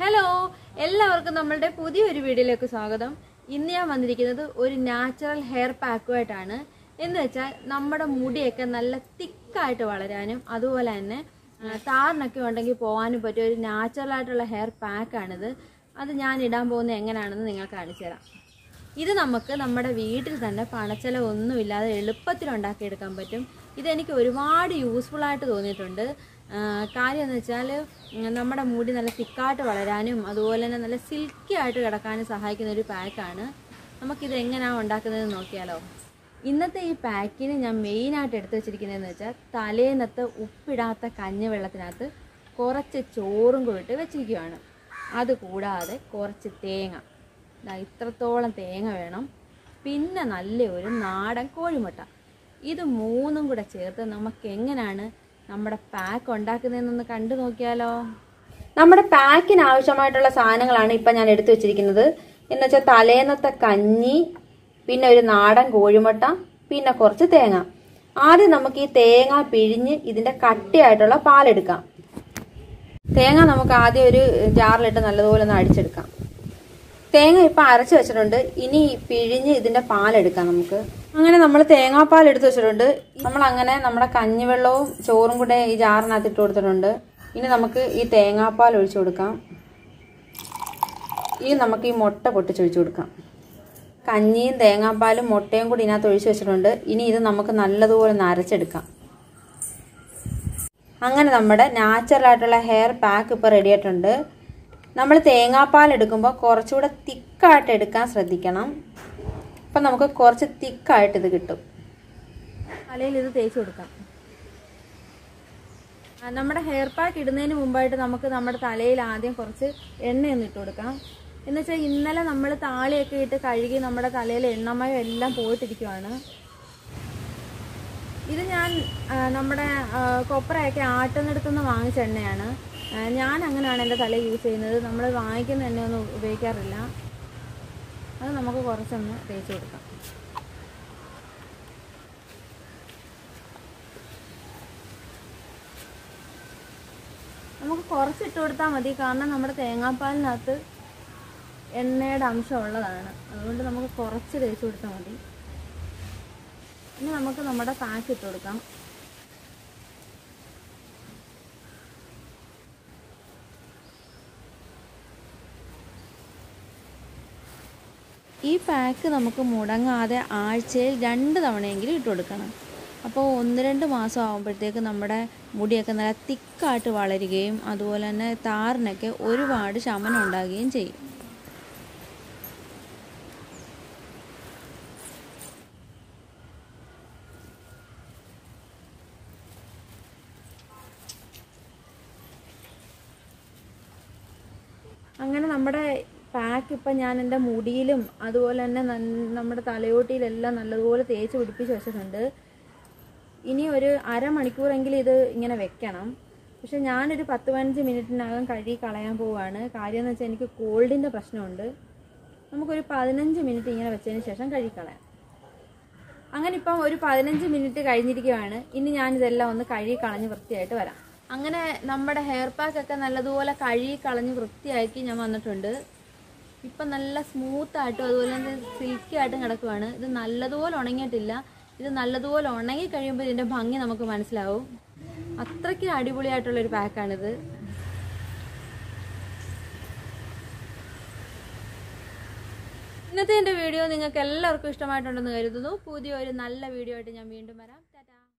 hello എല്ലാവർക്കും നമ്മളുടെ പുതിയൊരു വീഡിയോയിലേക്ക് സ്വാഗതം ഇന്ന് ഞാൻ വന്നിരിക്കുന്നത് ഒരു നാച്ചുറൽ ഹെയർ പാക്കുമായിട്ടാണ് എന്ന് വെച്ചാൽ നമ്മുടെ മുടിയൊക്കെ നല്ല തിക്കായിട്ട് വളരാനും അതുപോലെ തന്നെ ആ, താരനൊക്കെ ഉണ്ടെങ്കിൽ പോകാനും പറ്റിയ ഒരു നാച്ചുറൽ ആയിട്ടുള്ള ഹെയർ പാക്കാണിത് അത് ഞാൻ ഇടാൻ പോകുന്നത് എങ്ങനെയാണെന്ന് നിങ്ങൾക്ക് കാണിച്ചു തരാം ഇത് നമുക്ക് നമ്മുടെ വീട്ടിൽ തന്നെ പണച്ചെലവൊന്നുമില്ലാതെ എളുപ്പത്തിൽ ഉണ്ടാക്കിയെടുക്കാൻ പറ്റും ഇതെനിക്ക് ഒരുപാട് യൂസ്ഫുൾ ആയിട്ട് തോന്നിയിട്ടുണ്ട് ആ, കാര്യം എന്ന് വെച്ചാൽ നമ്മുടെ മുടി നല്ല തിക്കായിട്ട് വളരാനും അതുപോലെ തന്നെ നല്ല സിൽക്കി ആയിട്ട് കിടക്കാനും സഹായിക്കുന്ന ഒരു പാക്കാണ് നമുക്കിത് എങ്ങനെയാണ് ഉണ്ടാക്കുന്നതെന്ന് നോക്കിയാലോ ഇന്നത്തെ ഈ പാക്കിന് ഞാൻ മെയിനായിട്ട് എടുത്തു വെച്ചിരിക്കുന്നതെന്ന് വെച്ചാൽ തലേന്നത്തെ ഉപ്പിടാത്ത കഞ്ഞിവെള്ളത്തിനകത്ത് കുറച്ച് ചോറും കൂടിയിട്ട് വെച്ചിരിക്കുകയാണ് അതുകൂടാതെ കുറച്ച് തേങ്ങ ദാ ഇത്രത്തോളം തേങ്ങ വേണം പിന്നെ നല്ല ഒരു നാടൻ കോഴിമുട്ട ഇത് മൂന്നും കൂടെ ചേർത്ത് നമുക്ക് എങ്ങനെയാണ് നമ്മുടെ പാക്ക് ഉണ്ടാക്കുന്നതെന്നൊന്ന് കണ്ടു നോക്കിയാലോ നമ്മുടെ പാക്കിന് ആവശ്യമായിട്ടുള്ള സാധനങ്ങളാണ് ഇപ്പം ഞാൻ എടുത്തു വെച്ചിരിക്കുന്നത് എന്ന് വെച്ചാൽ തലേന്നത്തെ കഞ്ഞി പിന്നെ ഒരു നാടൻ കോഴിമുട്ട പിന്നെ കുറച്ച് തേങ്ങ ആദ്യം നമുക്ക് ഈ തേങ്ങ പിഴിഞ്ഞ് ഇതിന്റെ കട്ടിയായിട്ടുള്ള പാലെടുക്കാം തേങ്ങ നമുക്ക് ആദ്യം ഒരു ജാറിലിട്ട് നല്ലതുപോലെ ഒന്ന് അടിച്ചെടുക്കാം തേങ്ങ ഇപ്പം അരച്ച് വെച്ചിട്ടുണ്ട് ഇനി പിഴിഞ്ഞ് ഇതിന്റെ പാലെടുക്കാം നമുക്ക് അങ്ങനെ നമ്മൾ തേങ്ങാപ്പാൽ എടുത്ത് വെച്ചിട്ടുണ്ട് നമ്മൾ അങ്ങനെ നമ്മുടെ കഞ്ഞിവെള്ളവും ചോറും കൂടെ ഈ ജാറിനകത്ത് ഇട്ട് കൊടുത്തിട്ടുണ്ട് ഇനി നമുക്ക് ഈ തേങ്ങാപ്പാൽ ഒഴിച്ചു കൊടുക്കാം ഇനി നമുക്ക് ഈ മുട്ട പൊട്ടിച്ചൊഴിച്ചു കൊടുക്കാം കഞ്ഞിയും തേങ്ങാപ്പാലും മുട്ടയും കൂടി ഇതിനകത്ത് ഒഴിച്ചു വെച്ചിട്ടുണ്ട് ഇനി ഇത് നമുക്ക് നല്ലതുപോലെ ഒന്ന് അരച്ചെടുക്കാം അങ്ങനെ നമ്മുടെ നാച്ചുറൽ ആയിട്ടുള്ള ഹെയർ പാക്ക് ഇപ്പോൾ റെഡി ആയിട്ടുണ്ട് നമ്മൾ തേങ്ങാപ്പാൽ എടുക്കുമ്പോൾ കുറച്ചുകൂടെ തിക്കായിട്ട് എടുക്കാൻ ശ്രദ്ധിക്കണം അപ്പം നമുക്ക് കുറച്ച് തിക്കായിട്ട് ഇത് കിട്ടും തലയിൽ ഇത് തേച്ച് കൊടുക്കാം ആ, നമ്മുടെ ഹെയർ പാക്ക് ഇടുന്നതിന് മുമ്പായിട്ട് നമുക്ക് നമ്മുടെ തലയിൽ ആദ്യം കുറച്ച് എണ്ണയൊന്ന് ഇട്ട് കൊടുക്കാം എന്ന് വെച്ചാൽ ഇന്നലെ നമ്മൾ താളിയൊക്കെ ഇട്ട് കഴുകി നമ്മുടെ തലയിൽ എണ്ണമയം എല്ലാം പോയിട്ടിരിക്കുവാണ് ഇത് ഞാൻ ആ, നമ്മുടെ ആ, കൊപ്രയൊക്കെ ആട്ടുന്നിടത്തുനിന്ന് വാങ്ങിച്ച എണ്ണയാണ് ആ, ഞാൻ അങ്ങനെയാണ് എൻ്റെ തല യൂസ് ചെയ്യുന്നത് നമ്മൾ വാങ്ങിക്കുന്ന എണ്ണയൊന്നും ഉപയോഗിക്കാറില്ല അത് നമുക്ക് കുറച്ചൊന്ന് തേച്ച് കൊടുക്കാം നമുക്ക് കുറച്ച് ഇട്ട് കൊടുത്താൽ മതി കാരണം നമ്മുടെ തേങ്ങാപ്പാലിനകത്ത് എണ്ണയുടെ അംശം ഉള്ളതാണ് അതുകൊണ്ട് നമുക്ക് കുറച്ച് തേച്ച് കൊടുത്താൽ മതി ഇനി നമുക്ക് നമ്മുടെ പാക്ക് ഇട്ട് കൊടുക്കാം ഈ പാക്ക് നമുക്ക് മുടങ്ങാതെ ആഴ്ചയിൽ രണ്ട് തവണയെങ്കിലും ഇട്ട് കൊടുക്കണം അപ്പോൾ ഒന്ന് രണ്ട് മാസം ആകുമ്പോഴത്തേക്ക് നമ്മുടെ മുടിയൊക്കെ നല്ല തിക്കായിട്ട് വളരുകയും അതുപോലെ തന്നെ താറിനൊക്കെ ഒരുപാട് ശമനം ഉണ്ടാകുകയും ചെയ്യും അങ്ങനെ നമ്മുടെ പാക്ക് ഇപ്പം ഞാൻ എൻ്റെ മുടിയിലും അതുപോലെ തന്നെ നന്ന- നമ്മുടെ തലയോട്ടിയിലെല്ലാം നല്ലതുപോലെ തേച്ച് പിടിപ്പിച്ച് വെച്ചിട്ടുണ്ട് ഇനി ഒരു അരമണിക്കൂറെങ്കിലും ഇത് ഇങ്ങനെ വെക്കണം പക്ഷെ ഞാനൊരു പത്ത് പതിനഞ്ച് മിനിറ്റിനകം കഴുകി കളയാൻ പോവുകയാണ് കാര്യം എന്ന് വെച്ചാൽ എനിക്ക് കോൾഡിൻ്റെ പ്രശ്നമുണ്ട് നമുക്കൊരു പതിനഞ്ച് മിനിറ്റ് ഇങ്ങനെ വെച്ചതിന് ശേഷം കഴുകി കളയാം അങ്ങനെ ഇപ്പം ഒരു പതിനഞ്ച് മിനിറ്റ് കഴിഞ്ഞിരിക്കുകയാണ് ഇനി ഞാനിതെല്ലാം ഒന്ന് കഴുകി കളഞ്ഞ് വൃത്തിയായിട്ട് വരാം അങ്ങനെ നമ്മുടെ ഹെയർ പാക്ക് ഒക്കെ നല്ലതുപോലെ കഴുകി കളഞ്ഞ് വൃത്തിയാക്കി ഞാൻ വന്നിട്ടുണ്ട് ഇപ്പം നല്ല സ്മൂത്ത് ആയിട്ടും അതുപോലെ തന്നെ സിൽക്കി ആയിട്ടും കിടക്കുവാണ് ഇത് നല്ലതുപോലെ ഉണങ്ങിയിട്ടില്ല ഇത് നല്ലതുപോലെ ഉണങ്ങി കഴിയുമ്പോൾ ഇതിൻ്റെ ഭംഗി നമുക്ക് മനസ്സിലാവും അത്രയ്ക്ക് അടിപൊളിയായിട്ടുള്ള ഒരു പാക്കാണിത് ഇന്നത്തെ എൻ്റെ വീഡിയോ നിങ്ങൾക്ക് എല്ലാവർക്കും ഇഷ്ടമായിട്ടുണ്ടെന്ന് കരുതുന്നു പുതിയൊരു നല്ല വീഡിയോ ആയിട്ട് ഞാൻ വീണ്ടും വരാം